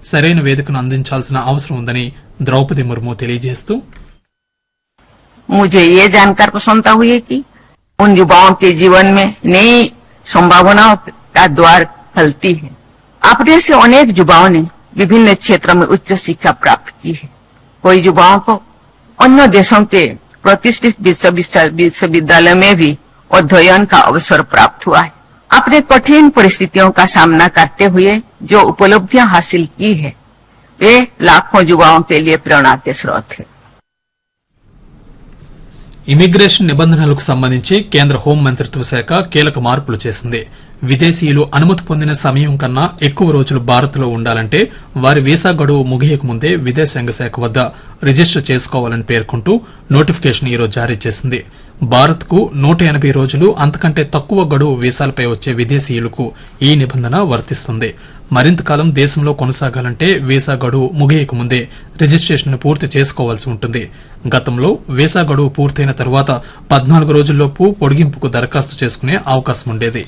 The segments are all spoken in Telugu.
సరైన వేదికను అందించాల్సిన అవసరం ఉందని ద్రౌపది ముర్ము తెలియజేస్తూ मुझे ये जानकर प्रसन्नता हुई है कि उन युवाओं के जीवन में नई संभावनाओं का द्वार खुलती है अपने से अनेक युवाओं ने विभिन्न क्षेत्रों में उच्च शिक्षा प्राप्त की है कोई युवाओं को अन्य देशों के प्रतिष्ठित विश्व- विश्व- विश्वविद्यालय में भी अध्ययन का अवसर प्राप्त हुआ है अपने कठिन परिस्थितियों का सामना करते हुए जो उपलब्धियां हासिल की है वे लाखों युवाओं के लिए प्रेरणा के स्रोत है ఇమిగ్రేషన్ నిబంధనలకు సంబంధించి కేంద్ర హోం మంత్రిత్వ శాఖ కీలక మార్పులు చేసింది విదేశీయులు అనుమతి పొందిన సమయం కన్నా ఎక్కువ రోజులు భారత్లో ఉండాలంటే వారి వీసా గడువు ముగియక ముందే విదేశాంగ శాఖ వద్ద రిజిస్టర్ చేసుకోవాలని పేర్కొంటూ నోటిఫికేషన్ ఈరోజు జారీ చేసింది భారత్ కు నూట ఎనబై రోజులు అంతకంటే తక్కువ గడువు వీసాలపై వచ్చే విదేశీయులకు ఈ నిబంధన వర్తిస్తుంది మరింత కాలం దేశంలో కొనసాగాలంటే వీసా గడువు ముగియక ముందే రిజిస్ట్రేషన్ పూర్తి చేసుకోవాల్సి ఉంటుంది గతంలో వీసా గడువు పూర్తయిన తర్వాత పద్నాలుగు రోజుల్లోపు పొడిగింపుకు దరఖాస్తు చేసుకునే అవకాశం ఉండేది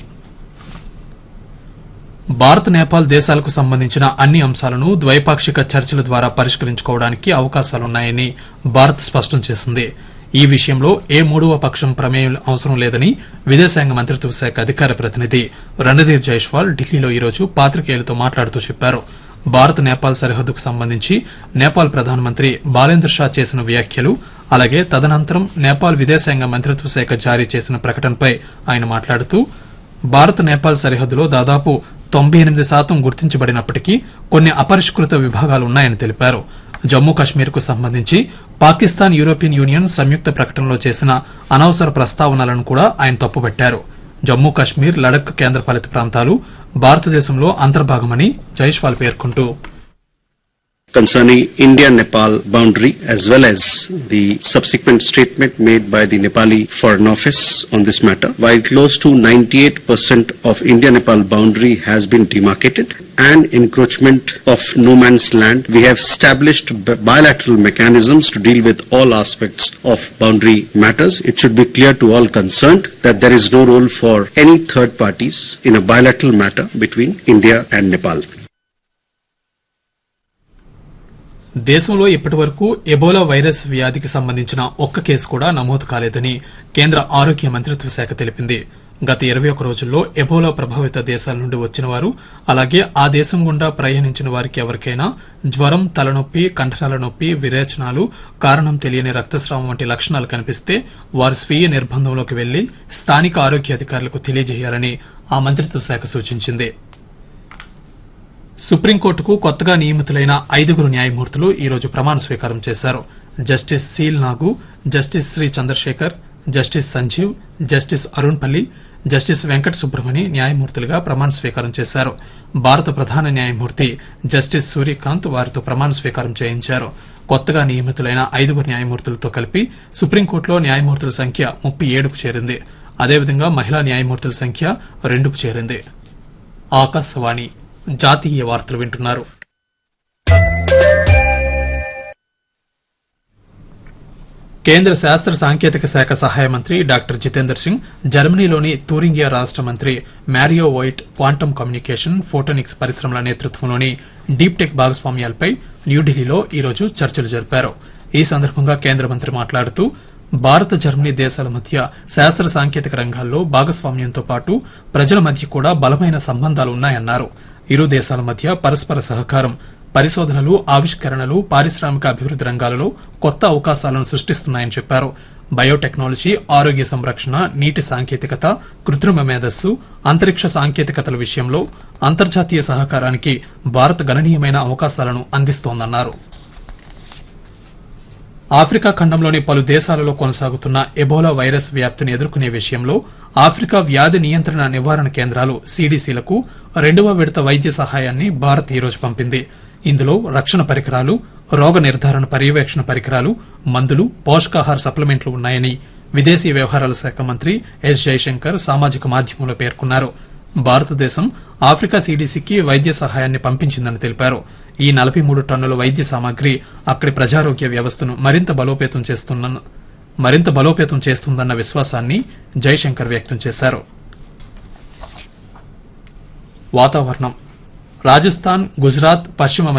భారత్ నేపాల్ దేశాలకు సంబంధించిన అన్ని అంశాలను ద్వైపాక్షిక చర్చల ద్వారా పరిష్కరించుకోవడానికి అవకాశాలున్నాయని భారత్ స్పష్టం చేసింది ఈ విషయంలో ఏ మూడవ పక్షం ప్రమేయం అవసరం లేదని విదేశాంగ మంత్రిత్వ శాఖ అధికార ప్రతినిధి రణధీర్ జైష్వాల్ ఢిల్లీలో ఈరోజు పాత్రికేయులతో మాట్లాడుతూ చెప్పారు భారత్ నేపాల్ సరిహద్దుకు సంబంధించి నేపాల్ ప్రధానమంత్రి బాలేంద్ర షా చేసిన వ్యాఖ్యలు అలాగే తదనంతరం నేపాల్ విదేశాంగ మంత్రిత్వ శాఖ జారీ చేసిన ప్రకటనపై ఆయన మాట్లాడుతూ భారత్ నేపాల్ సరిహద్దులో దాదాపు తొంభై ఎనిమిది శాతం గుర్తించబడినప్పటికీ కొన్ని అపరిష్కృత విభాగాలు ఉన్నాయని తెలిపారు జమ్మూ కాశ్మీర్ కు సంబంధించి పాకిస్తాన్ యూరోపియన్ యూనియన్ సంయుక్త ప్రకటనలో చేసిన అనవసర ప్రస్తావనలను కూడా ఆయన తప్పుపట్టారు జమ్మూ కాశ్మీర్ లడక్ కేంద్రపాలిత ప్రాంతాలు భారతదేశంలో అంతర్భాగమని జైష్వాల్ పేర్కొంటూ concerning India-Nepal boundary as well as the subsequent statement made by the Nepali Foreign Office on this matter. While close to 98% of India-Nepal boundary has been demarcated and encroachment of no man's land, we have established bi- bilateral mechanisms to deal with all aspects of boundary matters. It should be clear to all concerned that there is no role for any third parties in a bilateral matter between India and Nepal. దేశంలో ఇప్పటివరకు ఎబోలా వైరస్ వ్యాధికి సంబంధించిన ఒక్క కేసు కూడా నమోదు కాలేదని కేంద్ర ఆరోగ్య మంత్రిత్వ శాఖ తెలిపింది గత ఇరవై ఒక రోజుల్లో ఎబోలా ప్రభావిత దేశాల నుండి వచ్చిన వారు అలాగే ఆ దేశం గుండా ప్రయాణించిన వారికి ఎవరికైనా జ్వరం తలనొప్పి కంఠరాల నొప్పి విరేచనాలు కారణం తెలియని రక్తస్రావం వంటి లక్షణాలు కనిపిస్తే వారు స్వీయ నిర్బంధంలోకి వెళ్లి స్థానిక ఆరోగ్య అధికారులకు తెలియజేయాలని ఆ మంత్రిత్వ శాఖ సూచించింది సుప్రీంకోర్టుకు కొత్తగా నియమితులైన ఐదుగురు న్యాయమూర్తులు ఈ రోజు ప్రమాణ స్వీకారం చేశారు జస్టిస్ సీల్ నాగు justice Shri Chandrashekhar justice Sanjeev justice Arun పల్లి జస్టిస్ వెంకట సుబ్రహ్మణి న్యాయమూర్తులుగా ప్రమాణ స్వీకారం చేశారు భారత ప్రధాన న్యాయమూర్తి జస్టిస్ సూర్యకాంత్ వారితో ప్రమాణ స్వీకారం చేయించారు కొత్తగా నియమితులైన ఐదుగురు న్యాయమూర్తులతో కలిపి సుప్రీంకోర్టులో న్యాయమూర్తుల సంఖ్య ముప్పై ఏడుకు చేరింది అదేవిధంగా మహిళా న్యాయమూర్తుల సంఖ్య రెండుకు చేరింది ఆకాశవాణి జాతీయ వార్తలు వింటున్నారు కేంద్ర శాస్త్ర సాంకేతిక శాఖ సహాయ మంత్రి డాక్టర్ జితేందర్ సింగ్ జర్మనీలోని తూరింగియా రాష్ట మంత్రి Mario Voigt quantum communication photonics పరిశ్రమల నేతృత్వంలోని డీప్ టెక్ భాగస్వామ్యాలపై న్యూఢిల్లీలో ఈరోజు చర్చలు జరిపారు ఈ సందర్భంగా కేంద్ర మంత్రి మాట్లాడుతూ భారత జర్మనీ దేశాల మధ్య శాస్త్ర సాంకేతిక రంగాల్లో భాగస్వామ్యంతో పాటు ప్రజల మధ్య కూడా బలమైన సంబంధాలు ఉన్నాయన్నారు ఇరు దేశాల మధ్య పరస్పర సహకారం పరిశోధనలు ఆవిష్కరణలు పారిశ్రామిక అభివృద్ది రంగాలలో కొత్త అవకాశాలను సృష్టిస్తున్నాయని చెప్పారు బయోటెక్నాలజీ ఆరోగ్య సంరక్షణ నీటి సాంకేతికత కృత్రిమ మేధస్సు అంతరిక్ష సాంకేతికతల విషయంలో అంతర్జాతీయ సహకారానికి భారత్ గణనీయమైన అవకాశాలను అందిస్తోందన్నారు ఆఫ్రికా ఖండంలోని పలు దేశాలలో కొనసాగుతున్న ఎబోలా వైరస్ వ్యాప్తిని ఎదుర్కొనే విషయంలో ఆఫ్రికా వ్యాధి నియంత్రణ నివారణ కేంద్రాలు సీడీసీలకు రెండవ విడత వైద్య సహాయాన్ని భారత్ ఈరోజు పంపింది ఇందులో రక్షణ పరికరాలు రోగ నిర్ధారణ పర్యవేక్షణ పరికరాలు మందులు పోషకాహార సప్లిమెంట్లు ఉన్నాయని విదేశీ వ్యవహారాల శాఖ మంత్రి ఎస్ జైశంకర్ సామాజిక మాధ్యమంలో పేర్కొన్నారు భారతదేశం ఆఫ్రికా సీడీసీకి వైద్య సహాయాన్ని పంపించిందని తెలిపారు ఈ నలభై మూడు టన్నుల వైద్య సామాగ్రి అక్కడి ప్రజారోగ్య వ్యవస్థను మరింత బలోపేతం చేస్తున్న మరింత బలోపేతం చేస్తుందన్న విశ్వాసాన్ని జైశంకర్ వ్యక్తం చేశారు వాతావరణం రాజస్థాన్ గుజరాత్ పశ్చిమ